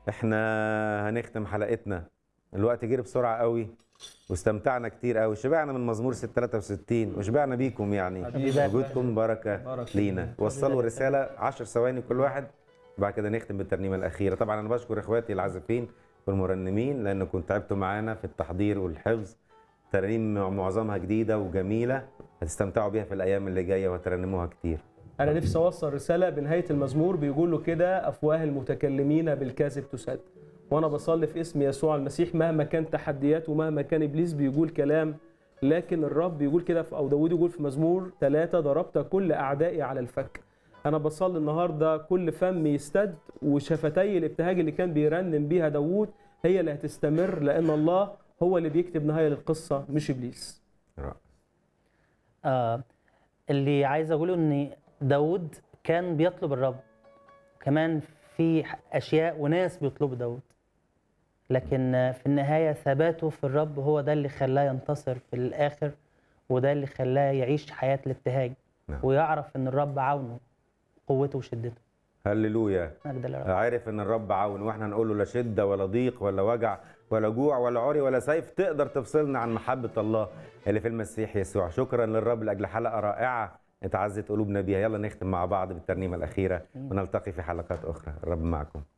احنا هنختم حلقتنا الوقت جري بسرعه قوي واستمتعنا كتير قوي شبعنا من مزمور 63 وشبعنا بيكم يعني حبيبي. وجودكم بركه بركة. لينا وصلوا رساله 10 ثواني كل واحد بعد كده نختم بالترنيمه الاخيره طبعا انا بشكر اخواتي العازفين والمرنمين لانكم تعبتوا معانا في التحضير والحفظ ترانيم معظمها جديده وجميله هتستمتعوا بيها في الايام اللي جايه وهترنموها كتير انا نفسي اوصل رساله بنهايه المزمور بيقول له كده افواه المتكلمين بالكذب تسد وانا بصلي في اسم يسوع المسيح مهما كان تحديات ومهما كان ابليس بيقول كلام لكن الرب بيقول كده في او داوود يقول في مزمور ثلاثة ضربت كل اعدائي على الفك انا بصلي النهارده كل فم يستد وشفتي الابتهاج اللي كان بيرنم بيها داوود هي اللي هتستمر لان الله هو اللي بيكتب نهايه للقصه مش ابليس رائع. آه اللي عايز اقوله ان داود كان بيطلب الرب كمان في اشياء وناس بيطلبوا داود لكن آه، في النهايه ثباته في الرب هو ده اللي خلاه ينتصر في الاخر وده اللي خلاه يعيش حياه الابتهاج نعم. ويعرف ان الرب عونه قوته وشدته هللويا مجد للرب عارف ان الرب عون واحنا نقول له لا شده ولا ضيق ولا وجع ولا جوع ولا عري ولا سيف تقدر تفصلنا عن محبه الله اللي في المسيح يسوع شكرا للرب لاجل حلقه رائعه اتعزت قلوبنا بيها يلا نختم مع بعض بالترنيمه الاخيره ونلتقي في حلقات اخرى الرب معكم